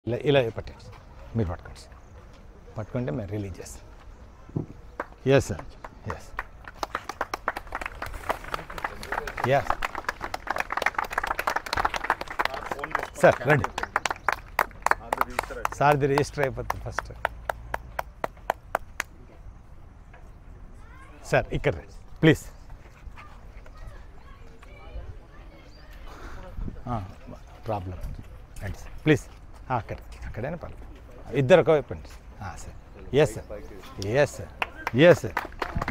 ఇలా ఇలా పట్టండి సార్. మీరు పట్టుకోండి సార్ పట్టుకుంటే మేము రిలీజ్ చేస్తాం yes sir yes yes sir రండి సార్ది రిజిస్టర్ అయిపోతుంది ఫస్ట్ సార్ ఇక్కడ రండి ప్లీజ్ ప్రాబ్లం రండి సార్ ప్లీజ్ అక్కడ అక్కడైనా పర్లేదు ఇద్దరు ఒక వైపు అండి sir yes sir yes sir yes sir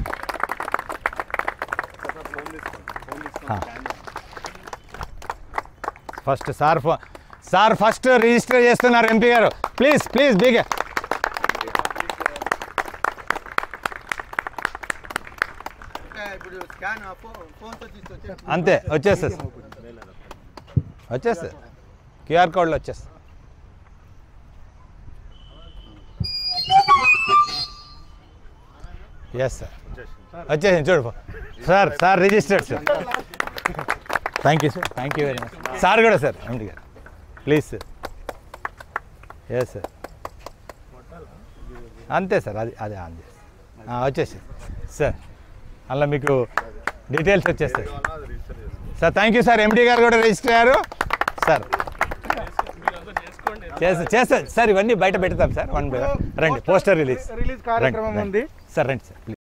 first sir ఫో సార్ ఫస్ట్ రిజిస్టర్ చేస్తున్నారు ఎంపీ గారు ప్లీజ్ ప్లీజ్ బీగా ఇప్పుడు స్కాన్ ఫోన్తో తీసుకొచ్చి అంతే వచ్చేస్తుంది వచ్చేస్తుంది క్యూఆర్ కోడ్లో వచ్చేస్తుంది ఎస్ సార్ వచ్చేసింది చూడు sir sir registered sir thank you sir thank you very much sir కూడా సార్ ఎండి గారు ప్లీజ్ సార్ ఎస్ సార్ అంతే సార్ అది అదే ఆన్ చేసి వచ్చేసి సార్ అలా మీకు డీటెయిల్స్ వచ్చేస్తాయి sir thank you sir MD గారు కూడా రిజిస్టర్ అయ్యారు సార్ చేస్తా చేస్తా సార్ ఇవన్నీ బయట పెడతాం సార్ వన్ బై వన్ రండి పోస్టర్ రిలీజ్ రిలీజ్ కార్యక్రమం ఉంది సార్ రండి సార్ ప్లీజ్